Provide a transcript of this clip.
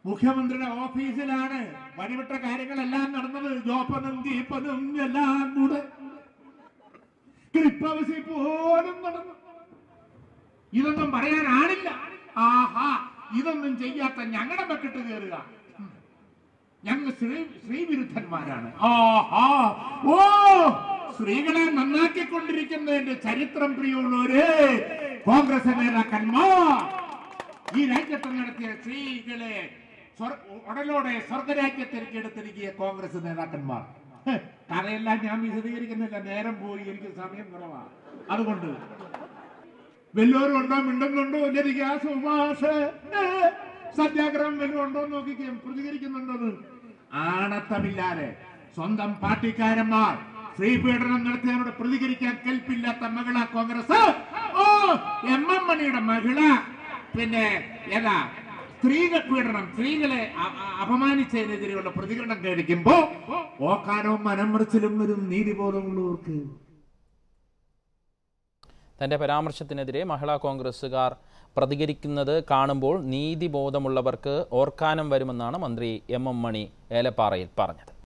മുഖ്യമന്ത്രിയുടെ ഓഫീസിലാണ് വഴിവിട്ട കാര്യങ്ങളെല്ലാം നടന്നത് ജോപ്പനും ദീപനും എല്ലാം കൂടെ ക്ലിപ്പ് ഹൗസിൽ പോലും നടന്നു ഇതൊന്നും പറയാനാണില്ല ആഹാ ഇതൊന്നും ചെയ്യാത്ത ഞങ്ങളുടെ ബക്കറ്റ് കയറുക ഞങ്ങൾ സ്ത്രീ സ്ത്രീവിരുദ്ധന്മാരാണ് ആഹാ ഓ സ്ത്രീകളെ നന്നാക്കിക്കൊണ്ടിരിക്കുന്നതിന്റെ ചരിത്രം പ്രിയമുള്ളവര് കോൺഗ്രസ് നേതാക്കന്മാർ ഈ രാജ്യത്ത് നടത്തിയ സ്ത്രീകളെ സ്വർ- ഉടലോടെ സ്വർഗരാജ്യത്തിലേക്ക് എടുത്തിരിക്കിയ കോൺഗ്രസ് നേതാക്കന്മാർ ഹ്, കഥയെല്ലാം ഞാൻ വിശദീകരിക്കുന്നില്ല നേരം പോയി എനിക്ക് സമയം കുറവാ അതുകൊണ്ട് വല്ലവരും ഉണ്ടോ മിണ്ടുന്നുണ്ടോ ലതിക സുഭാഷ് ഏ, സത്യാഗ്രഹം വല്ലതും ഉണ്ടോ എന്ന് നോക്കിക്കേ പ്രതികരിക്കുന്നുണ്ടോ ആണത്തമില്ലാതെ സ്വന്തം പാർട്ടിക്കാരന്മാർ ശ്രീപീഡനം നടത്തിയവരോട് പ്രതികരിക്കാൻ കൽപ്പില്ലാത്ത മഹിളാ കോൺഗ്രസ് ഓ എം എം മണിയുടെ മഹിള പിന്നെ ഏതാ സ്ത്രീകൾ പീഡനം സ്ത്രീകളെ അ- അ- അപമാനിച്ചതിനെതിരെയുള്ള പ്രതികരണം കഴിക്കുമ്പോ ഓക്കാനവും മനംമറിച്ചിലും വരും നീതിബോധമുള്ളവർക്ക് തന്റെ പരാമർശത്തിനെതിരെ മഹിളാ കോൺഗ്രസുകാർ പ്രതികരിക്കുന്നത് കാണുമ്പോൾ നീതിബോധമുള്ളവർക്ക് ഓർക്കാനം വരുമെന്നാണ് മന്ത്രി എം എം മണി ഏലപ്പാറയിൽ പറഞ്ഞത്